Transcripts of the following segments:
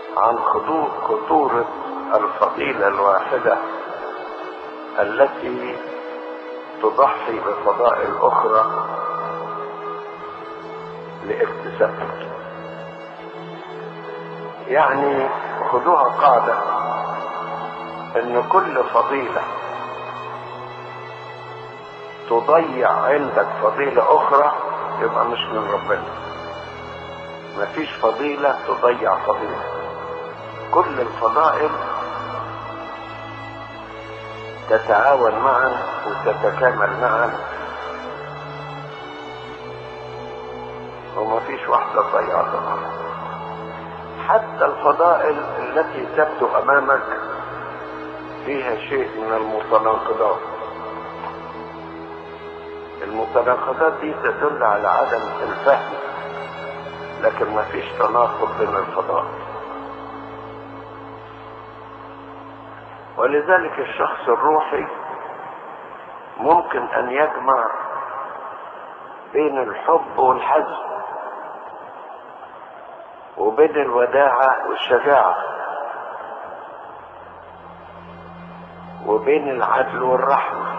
عن خطورة الفضيلة الواحدة التي تضحي بفضائل أخرى لاكتسابها يعني خذوها قاعدة ان كل فضيلة تضيع عندك فضيلة اخرى يبقى مش من ربنا مفيش فضيلة تضيع فضيلة كل الفضائل تتعاون معا وتتكامل معا ومفيش واحدة تضيع الأخرى حتى الفضائل التي تبدو امامك فيها شيء من المتناقضات المتناقضات دي تدل على عدم الفهم لكن ما فيش تناقض بين الفضائل ولذلك الشخص الروحي ممكن ان يجمع بين الحب والحزن وبين الوداعة والشجاعة وبين العدل والرحمة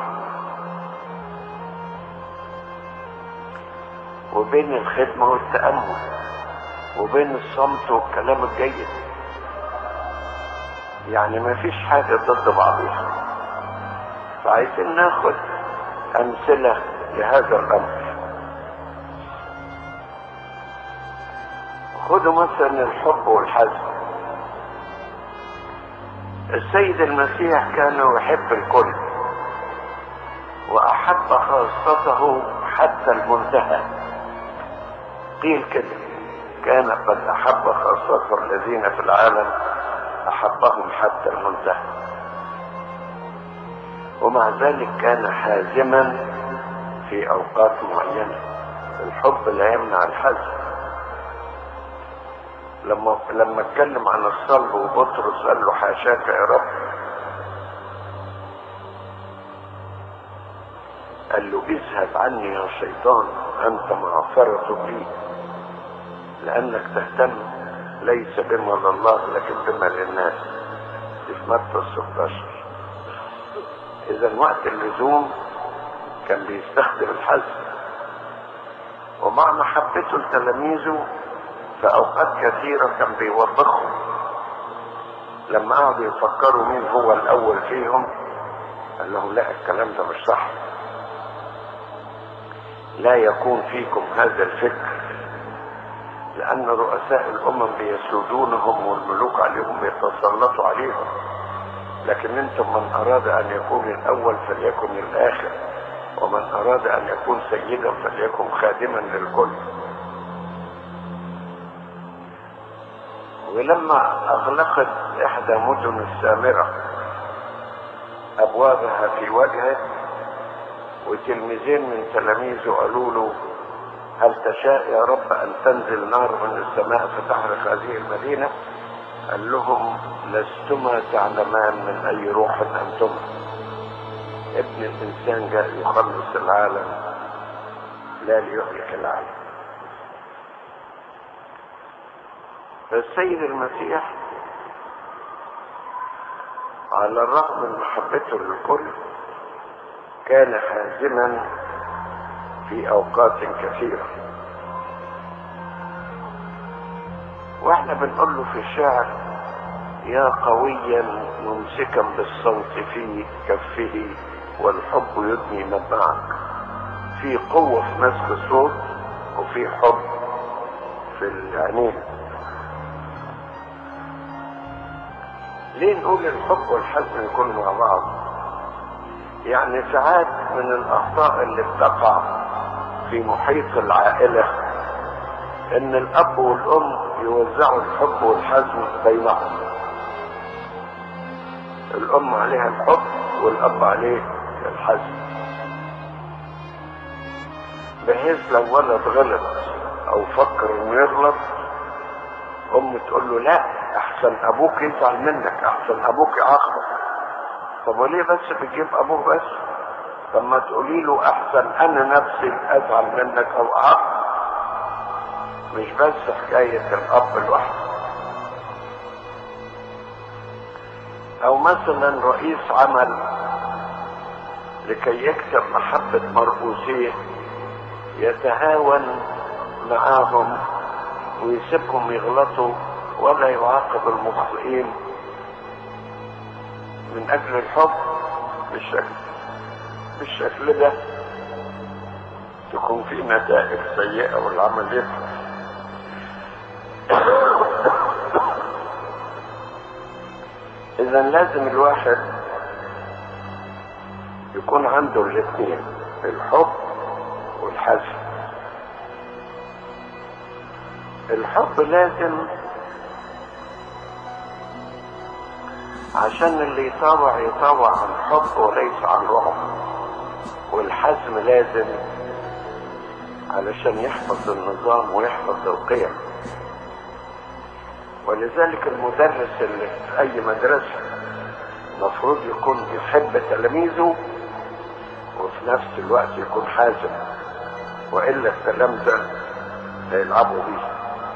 وبين الخدمة والتأمل وبين الصمت والكلام الجيد يعني ما فيش حاجة ضد بعضها فعايزين ناخد أمثلة لهذا الأمر خدوا مثلا الحب والحزن السيد المسيح كان يحب الكل واحب خاصته حتى المنتهى قيل كده كان قد احب خاصته الذين في العالم احبهم حتى المنتهى ومع ذلك كان حازما في اوقات معينه الحب لا يمنع الحزن لما لما اتكلم عن الصلب وبطرس قال له حاشاك يا رب قال له اذهب عني يا شيطان انت معفرة بي لانك تهتم ليس بما لله لكن بما للناس في متى 16 اذا وقت اللزوم كان بيستخدم الحزن ومع محبته لتلاميذه في اوقات كثيرة كان بيوبخهم لما قعدوا يفكروا مين هو الاول فيهم قال لهم لا الكلام ده مش صح لا يكون فيكم هذا الفكر لان رؤساء الامم بيسودونهم والملوك عليهم بيتسلطوا عليهم لكن انتم من اراد ان يكون الاول فليكن الاخر ومن اراد ان يكون سيدا فليكن خادما للكل ولما اغلقت احدى مدن السامرة ابوابها في وجهه وتلميذين من تلاميذه قالوا له هل تشاء يا رب ان تنزل نار من السماء فتحرق هذه المدينة قال لهم لستما تعلمان من اي روح انتما ابن الانسان جاء يخلص العالم لا ليهلك العالم فالسيد المسيح على الرغم من محبته للكل كان حازما في اوقات كثيره واحنا بنقول له في الشعر يا قويا ممسكا بالصوت في كفه والحب يدني من معك في قوة في مسك الصوت وفي حب في العينين ليه نقول الحب والحزن يكونوا مع بعض يعني ساعات من الاخطاء اللي بتقع في محيط العائلة ان الاب والام يوزعوا الحب والحزن بينهم الام عليها الحب والاب عليه الحزن بحيث لو ولد غلط او فكر انه يغلط ام تقول له لا احسن ابوك يزعل منك احسن ابوك يعاقبك طب وليه بس بتجيب ابوه بس طب ما تقولي له احسن انا نفسي ازعل منك او اعاقبك مش بس حكاية الاب لوحده او مثلا رئيس عمل لكي يكسب محبة مرؤوسيه يتهاون معاهم ويسيبهم يغلطوا ولا يعاقب المخطئين من اجل الحب بالشكل بالشكل ده تكون في نتائج سيئة والعمل يفلح اذا لازم الواحد يكون عنده الاثنين الحب والحزن الحب لازم عشان اللي يطاوع يطاوع عن حب وليس عن رعب والحزم لازم علشان يحفظ النظام ويحفظ القيم ولذلك المدرس اللي في اي مدرسة المفروض يكون يحب تلاميذه وفي نفس الوقت يكون حازم والا التلامذة هيلعبوا بيه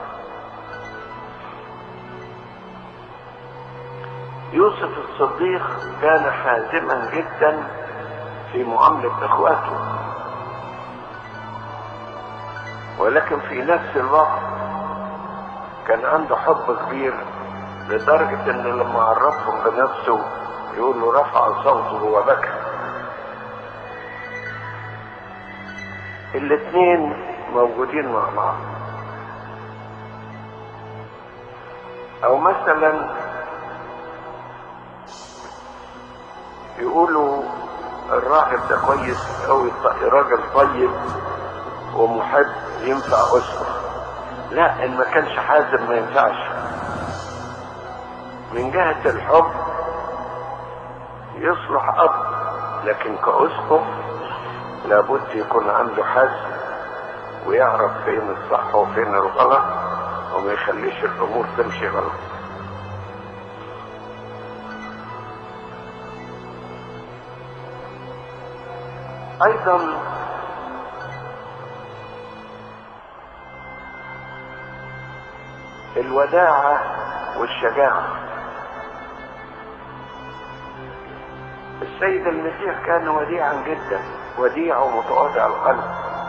يوسف الصديق كان حازما جدا في معاملة اخواته ولكن في نفس الوقت كان عنده حب كبير لدرجة ان لما عرفهم بنفسه يقول له رفع صوته وبكى الاثنين موجودين مع بعض او مثلا يقولوا الراهب ده كويس قوي راجل طيب ومحب ينفع اسره لا ان ما كانش حازم ما ينفعش من جهة الحب يصلح اب لكن كاسقف لابد يكون عنده حزم ويعرف فين الصح وفين الغلط وما يخليش الامور تمشي غلط ايضا الوداعة والشجاعة السيد المسيح كان وديعا جدا وديع ومتواضع القلب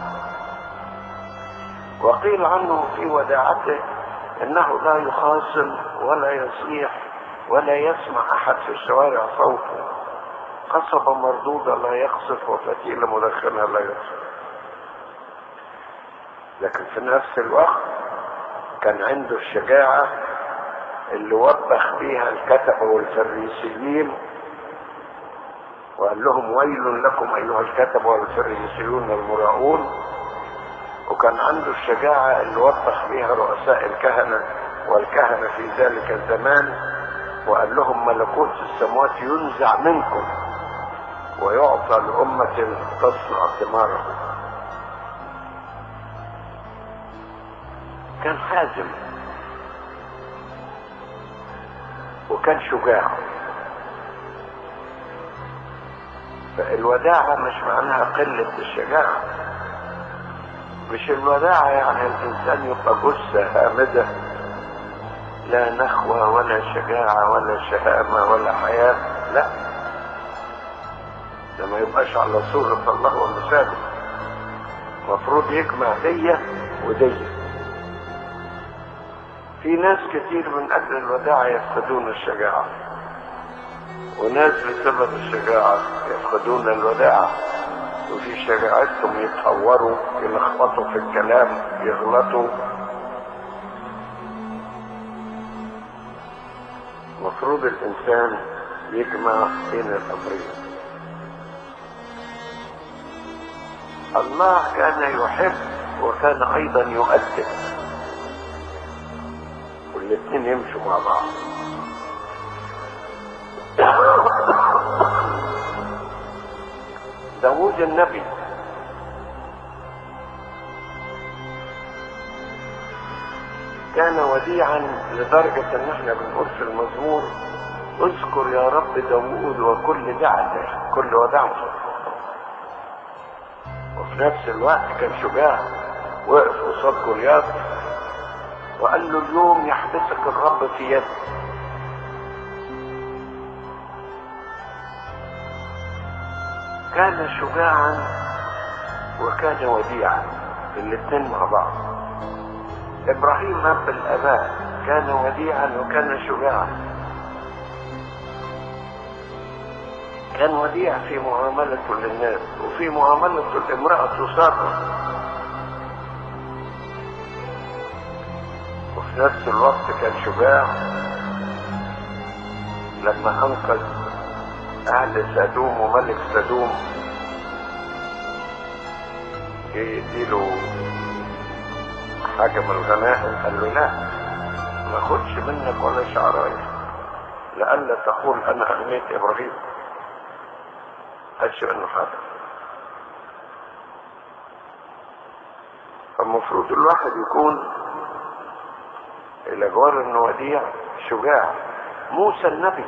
وقيل عنه في وداعته انه لا يخاصم ولا يصيح ولا يسمع احد في الشوارع صوته قصبة مردودة لا يقصف وفتيلة مدخنة لا يقصف لكن في نفس الوقت كان عنده الشجاعة اللي وبخ بيها الكتبة والفريسيين وقال لهم ويل لكم أيها الكتبة والفريسيون المراؤون وكان عنده الشجاعة اللي وبخ بيها رؤساء الكهنة والكهنة في ذلك الزمان وقال لهم ملكوت السماوات ينزع منكم ويعطى لأمة تصنع ثماره كان حازم وكان شجاع فالوداعة مش معناها قلة الشجاعة مش الوداعة يعني الإنسان يبقى جثة هامدة لا نخوة ولا شجاعة ولا شهامة ولا حياة لا ده ما يبقاش على صورة الله ومثاله المفروض يجمع دية ودية في ناس كتير من اجل الوداعة يفقدون الشجاعة وناس بسبب الشجاعة يفقدون الوداعة وفي شجاعتهم يتهوروا يلخبطوا في الكلام يغلطوا مفروض الانسان يجمع بين الامرين الله كان يحب وكان ايضا يؤدب والاثنين يمشوا مع بعض داوود النبي كان وديعا لدرجة ان احنا بنقول في المزمور اذكر يا رب داوود وكل دعته كل ودعته وفي نفس الوقت كان شجاع وقف قصاد جولياث وقال له اليوم يحبسك الرب في يدي كان شجاعا وكان وديعا الاثنين مع بعض ابراهيم اب الاباء كان وديعا وكان شجاعا كان وديع في معاملته للناس وفي معاملته لامرأة سارة وفي نفس الوقت كان شجاع لما انقذ اهل سدوم وملك سدوم جه يديله حاجه من الغنائم قال له لا ما خدش منك ولا شعرايه لئلا تقول انا اغنيت ابراهيم قالش انه حاجه فالمفروض الواحد يكون الى جوار انه وديع شجاع موسى النبي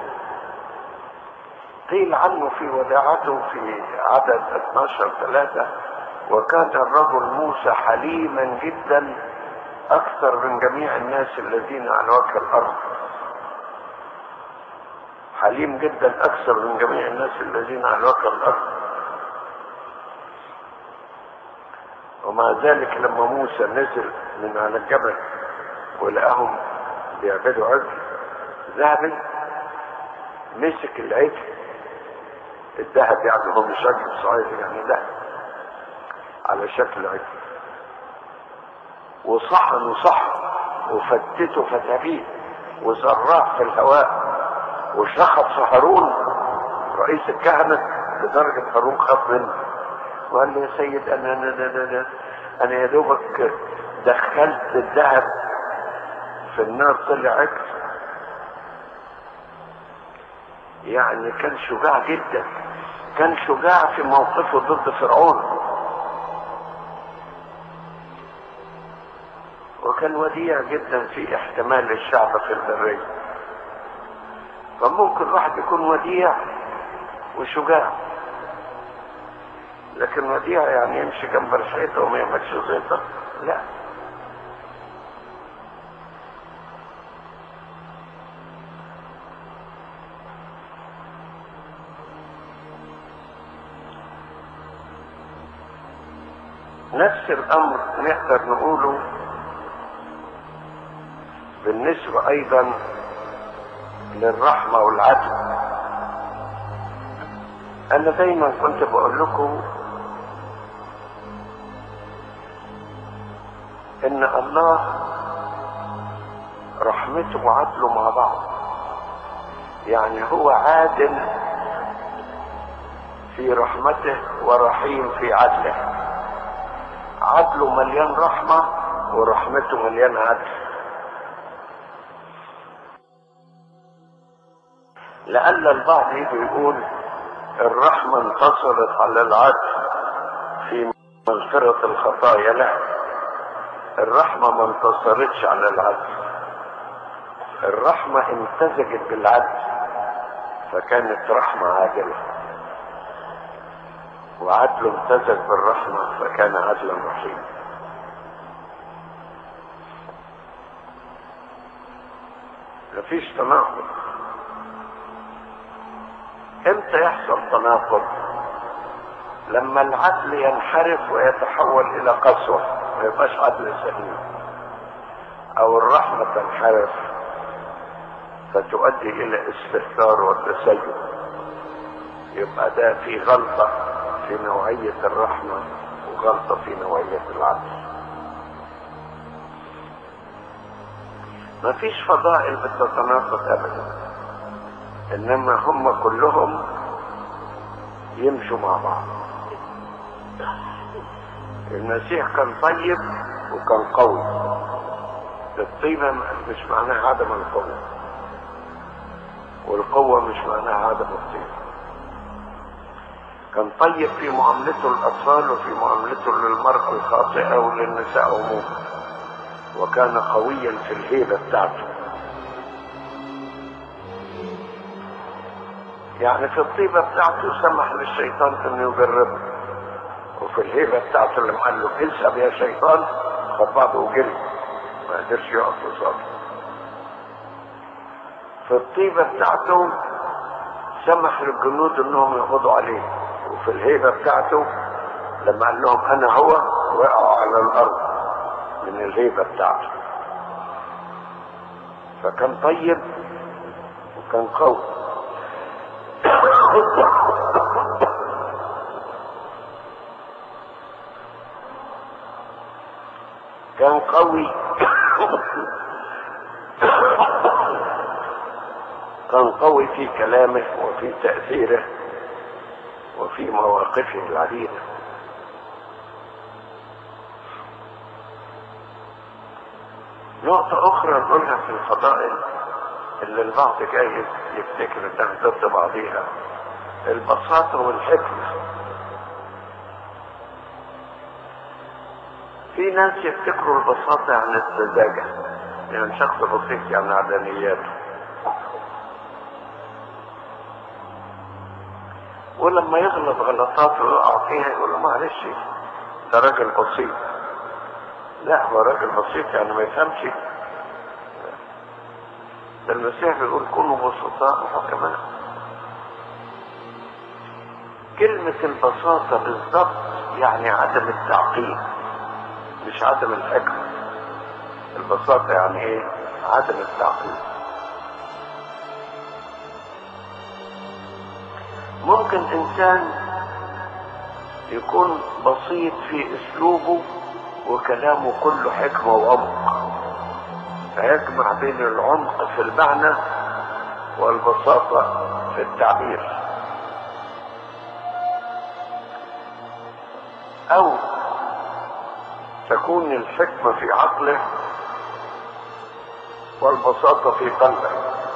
قيل عنه في وداعته في عدد 12 ثلاثة وكان الرجل موسى حليما جدا أكثر من جميع الناس الذين على وجه الأرض حليم جدا أكثر من جميع الناس الذين على وجه الأرض ومع ذلك لما موسى نزل من على الجبل ولقاهم بيعبدوا عجل ذهبي مسك العجل الذهب يعني هو مش عجل صعيد يعني ذهب على شكل عجل وصحن وصحن وفتته فتافيت وزراه في الهواء وشخص هارون رئيس الكهنة لدرجة هارون خاف منه وقال له يا سيد انا انا انا انا, أنا يا دوبك دخلت الذهب في النار طلع عجل يعني كان شجاع جدا كان شجاع في موقفه ضد فرعون وكان وديع جدا في احتمال الشعب في البرية فممكن واحد يكون وديع وشجاع لكن وديع يعني يمشي جنب الحيطة وما يعملش زيطة لا نفس الامر نقدر نقوله بالنسبة ايضا للرحمة والعدل انا دايما كنت بقول لكم ان الله رحمته وعدله مع بعض يعني هو عادل في رحمته ورحيم في عدله عدله مليان رحمة ورحمته مليان عدل لأن البعض يجي يقول الرحمة انتصرت على العدل في مغفرة الخطايا لا الرحمة ما انتصرتش على العدل الرحمة امتزجت بالعدل فكانت رحمة عادلة وعدل امتزج بالرحمة فكان عدلا رحيما مفيش تناقض امتى يحصل تناقض لما العدل ينحرف ويتحول الى قسوة ما يبقاش عدل سليم او الرحمة تنحرف فتؤدي الى استهتار وتسيب يبقى ده في غلطة في نوعية الرحمة وغلطة في نوعية العدل ما فيش فضائل بتتناقض ابدا انما هم كلهم يمشوا مع بعض المسيح كان طيب وكان قوي الطيبة مش معناها عدم القوة والقوة مش معناها عدم الطيبة كان طيب في معاملته للأطفال وفي معاملته للمرأة الخاطئة وللنساء عموما وكان قويا في الهيبة بتاعته يعني في الطيبة بتاعته سمح للشيطان انه يجربه وفي الهيبة بتاعته لما قال له اذهب يا شيطان خد بعضه وجري ما قدرش يقف قصاده في الطيبة بتاعته سمح للجنود انهم يقبضوا عليه وفي وفي الهيبة بتاعته لما قال لهم انا هو وقعوا على الارض من الهيبة بتاعته فكان طيب وكان قوي كان قوي كان قوي في كلامه وفي تأثيره وفي مواقفه العديدة نقطة أخرى نقولها في الفضائل اللي البعض جايز يفتكر انها ضد بعضيها البساطة والحكمة في ناس يفتكروا البساطة يعني السذاجة يعني شخص بسيط يعني عدنياته ولما يغلط غلطات ويقع فيها يقول له معلش ده راجل بسيط لا هو راجل بسيط يعني ما يفهمش ده المسيح بيقول كونوا بسطاء وحكماء كلمة البساطة بالضبط يعني عدم التعقيد مش عدم الحكمة البساطة يعني ايه عدم التعقيد ممكن انسان يكون بسيط في اسلوبه وكلامه كله حكمة وعمق فيجمع بين العمق في المعنى والبساطة في التعبير او تكون الحكمة في عقله والبساطة في قلبه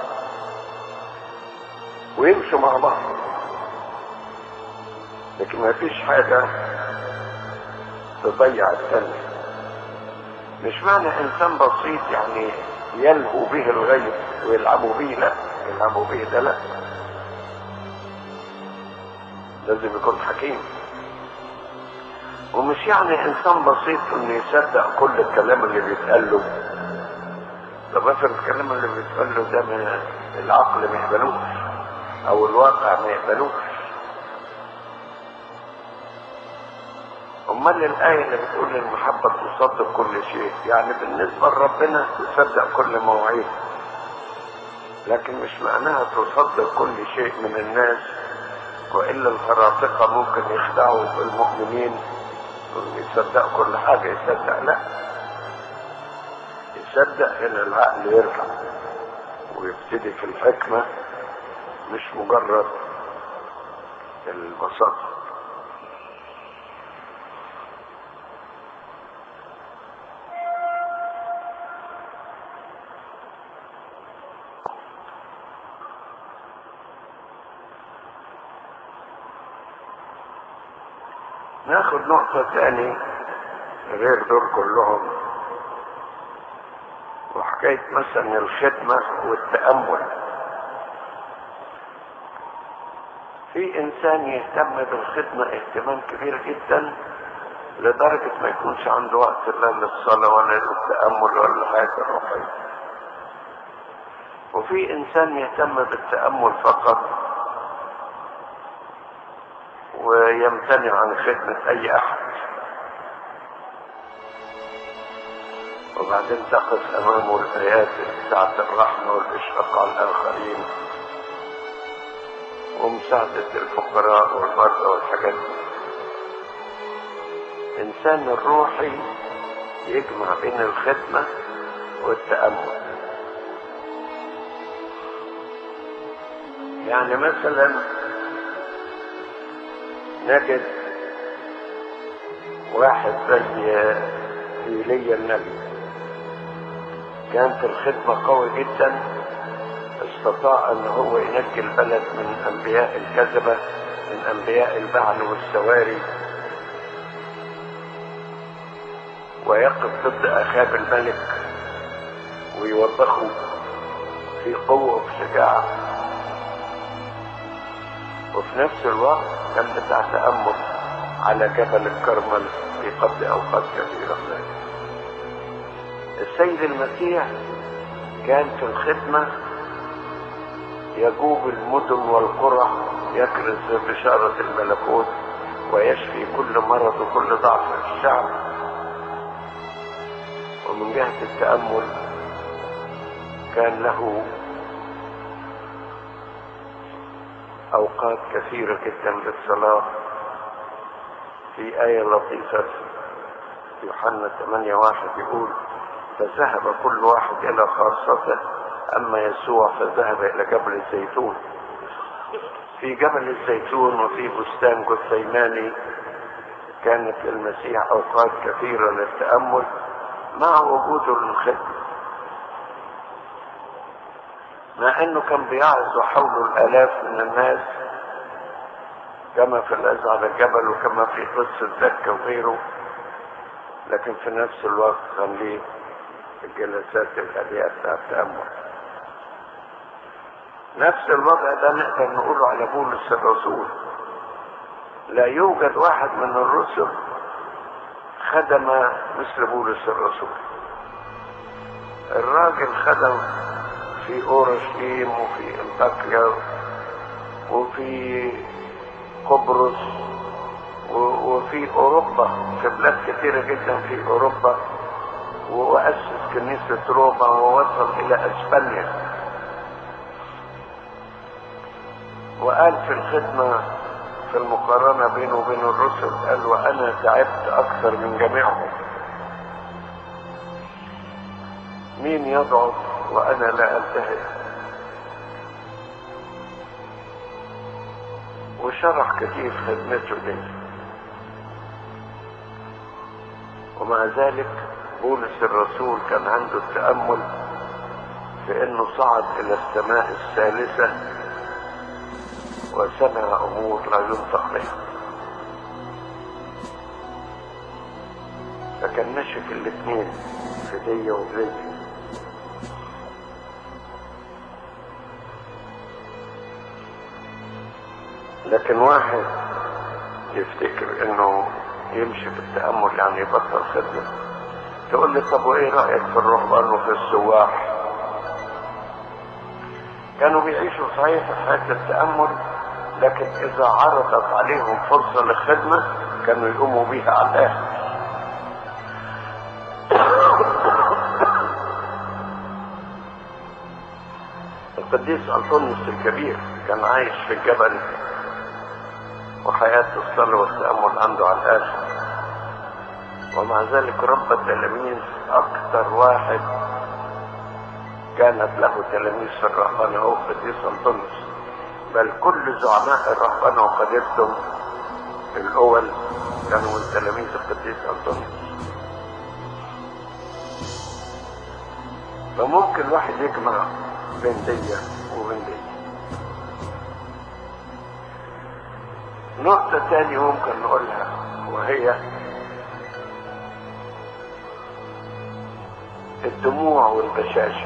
ويمشوا مع بعض لكن ما فيش حاجة تضيع الثانية مش معنى انسان بسيط يعني يلهو به الغيب ويلعبوا به لا يلعبوا به ده لا لازم يكون حكيم ومش يعني انسان بسيط انه يصدق كل الكلام اللي بيتقال له طب افرض الكلام اللي بيتقال له ده من العقل ما يقبلوش او الواقع ما يقبلوش امال الايه اللي بتقول المحبه تصدق كل شيء يعني بالنسبه لربنا تصدق كل مواعيد لكن مش معناها تصدق كل شيء من الناس والا الهراطقه ممكن يخدعوا المؤمنين يصدق كل حاجه يصدق لا يصدق ان العقل يرجع ويبتدي في الحكمه مش مجرد البساطه ناخد نقطة تاني غير دول كلهم وحكاية مثلا الخدمة والتأمل في إنسان يهتم بالخدمة اهتمام كبير جدا لدرجة ما يكونش عنده وقت لا للصلاة ولا للتأمل ولا حاجة روحية وفي إنسان يهتم بالتأمل فقط ويمتنع عن خدمة أي أحد وبعدين تقف أمامه الآيات ساعة الرحمة والإشفاق على الآخرين ومساعدة الفقراء والمرضى والحاجات دي الإنسان الروحي يجمع بين الخدمة والتأمل يعني مثلا نجد واحد زي ايليا النبي كان في الخدمة قوي جدا استطاع ان هو ينجي البلد من انبياء الكذبة من انبياء البعل والسواري ويقف ضد اخاب الملك ويوبخه في قوة وشجاعة وفي نفس الوقت كان بتاع تأمل على جبل الكرمل في قبل أوقات كثيرة السيد المسيح كان في الخدمة يجوب المدن والقرى يكرز بشارة الملكوت ويشفي كل مرض وكل ضعف في الشعب ومن جهة التأمل كان له أوقات كثيرة جدا للصلاة في آية لطيفة في يوحنا 8 واحد يقول فذهب كل واحد إلى خاصته أما يسوع فذهب إلى جبل الزيتون في جبل الزيتون وفي بستان جثيماني كانت للمسيح أوقات كثيرة للتأمل مع وجوده للخدمة مع انه كان بيعظ حوله الالاف من الناس كما في الأذى على الجبل وكما في قصة زكا وغيره لكن في نفس الوقت كان ليه الجلسات الهادئة بتاع التأمل نفس الوضع ده نقدر نقوله على بولس الرسول لا يوجد واحد من الرسل خدم مثل بولس الرسول الراجل خدم في اورشليم وفي انطاكيا وفي قبرص وفي اوروبا في بلاد كثيرة جدا في اوروبا واسس كنيسة روما ووصل الى اسبانيا وقال في الخدمة في المقارنة بينه وبين الرسل قال وانا تعبت اكثر من جميعهم مين يضعف وانا لا انتهي وشرح كثير خدمته دي ومع ذلك بولس الرسول كان عنده التأمل في انه صعد الى السماء الثالثة وسمع امور لا ينطق بها فكان ماشي في الاثنين في دي ودي لكن واحد يفتكر انه يمشي في التأمل يعني يبطل خدمة تقول لي طب وايه رأيك في الرهبان وفي السواح كانوا بيعيشوا صحيح في حياة التأمل لكن إذا عرضت عليهم فرصة للخدمة كانوا يقوموا بيها على الآخر القديس أنطونيوس الكبير كان عايش في الجبل وحياة الصلاة والتأمل عنده على الآخر ومع ذلك رب التلاميذ أكثر واحد كانت له تلاميذ في الرهبنة هو القديس أنطونيوس بل كل زعماء الرهبنة وقادتهم الأول كانوا من تلاميذ القديس أنطونيوس فممكن الواحد يجمع بين دي وبين دي نقطة تانية ممكن نقولها وهي الدموع والبشاشة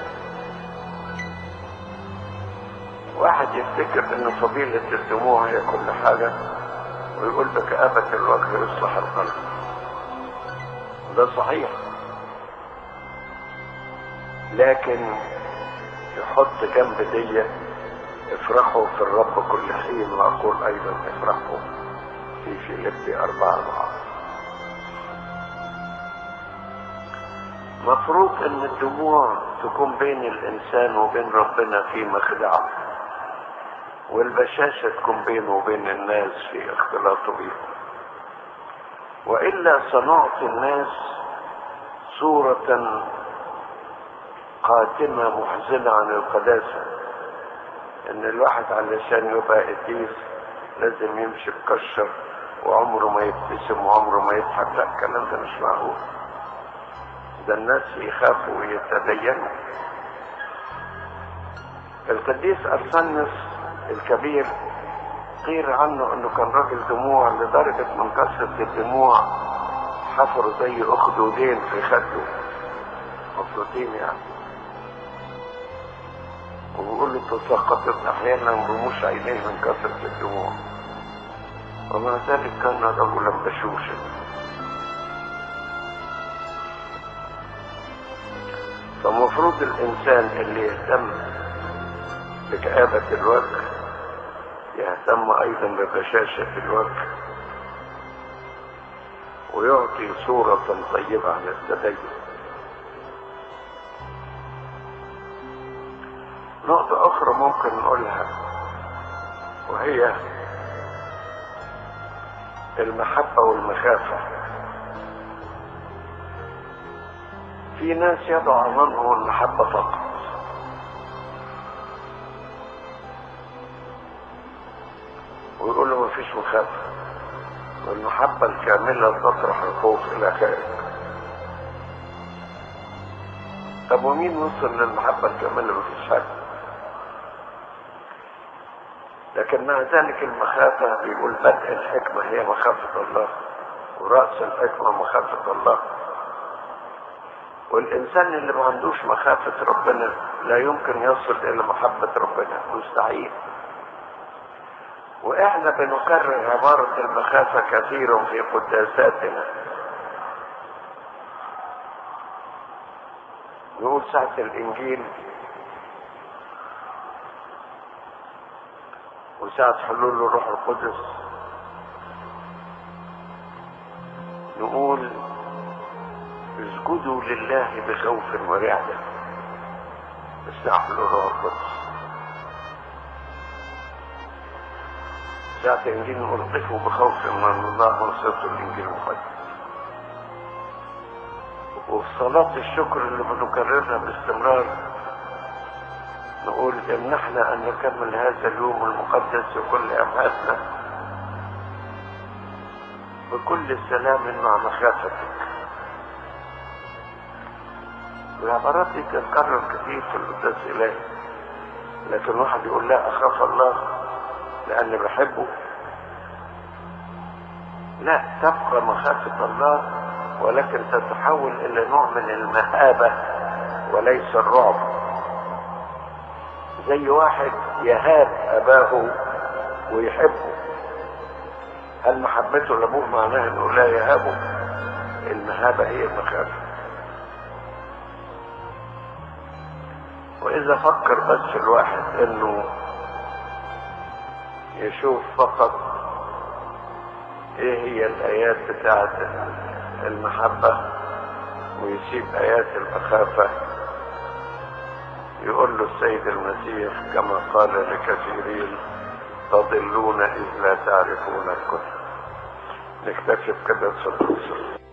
واحد يفتكر ان فضيلة الدموع هي كل حاجة ويقول بكآبة الوجه يصلح القلب ده صحيح لكن يحط جنب دي افرحوا في الرب كل حين واقول ايضا افرحوا في فيليبي اربعة اربعة مفروض ان الدموع تكون بين الانسان وبين ربنا في مخدعه والبشاشة تكون بينه وبين الناس في اختلاطه بهم وإلا سنعطي الناس صورة قاتمة محزنة عن القداسة إن الواحد علشان يبقى قديس لازم يمشي مكشر وعمره ما يبتسم وعمره ما يضحك لا الكلام ده مش معقول ده الناس يخافوا ويتدينوا القديس أرسنس الكبير قيل عنه انه كان راجل دموع لدرجة من كثرة الدموع حفروا زي اخدودين في خده مبسوطين يعني وبيقول له تسقطت احيانا رموش عينيه من كثرة الدموع ومع ذلك كان رجلا بشوشا فمفروض الانسان اللي يهتم بكآبة الوجه يهتم ايضا ببشاشة الوجه ويعطي صورة طيبة عن التدين نقطة أخرى ممكن نقولها وهي المحبة والمخافة في ناس يضع عنهم المحبة فقط ويقولوا مفيش مخافة والمحبة الكاملة تطرح الخوف إلى خارج طب ومين وصل للمحبة الكاملة مفيش حد لكن مع ذلك المخافة بيقول بدء الحكمة هي مخافة الله ورأس الحكمة مخافة الله والإنسان اللي ما عندوش مخافة ربنا لا يمكن يصل إلى محبة ربنا مستحيل وإحنا بنكرر عبارة المخافة كثيرا في قداساتنا نقول ساعة الإنجيل وساعة حلول الروح القدس نقول اسجدوا لله بخوف ورعدة الساعة حلول الروح القدس ساعة الإنجيل نقول قفوا بخوف من الله ونصرته الإنجيل المقدس وفي صلاة الشكر اللي بنكررها باستمرار نقول امنحنا ان نكمل هذا اليوم المقدس وكل ابعادنا بكل سلام مع مخافتك العبارات دي تتكرر كتير في القداس الالهي لكن واحد يقول لا اخاف الله لاني بحبه لا تبقى مخافة الله ولكن تتحول الى نوع من المهابة وليس الرعب زي واحد يهاب اباه ويحبه هل محبته لابوه معناها انه لا يهابه المهابة هي المخافة واذا فكر بس الواحد انه يشوف فقط ايه هي الايات بتاعت المحبة ويسيب ايات المخافة يقول له السيد المسيح كما قال لكثيرين تضلون إذ لا تعرفون الكتب نكتفي بكده صلى الله عليه وسلم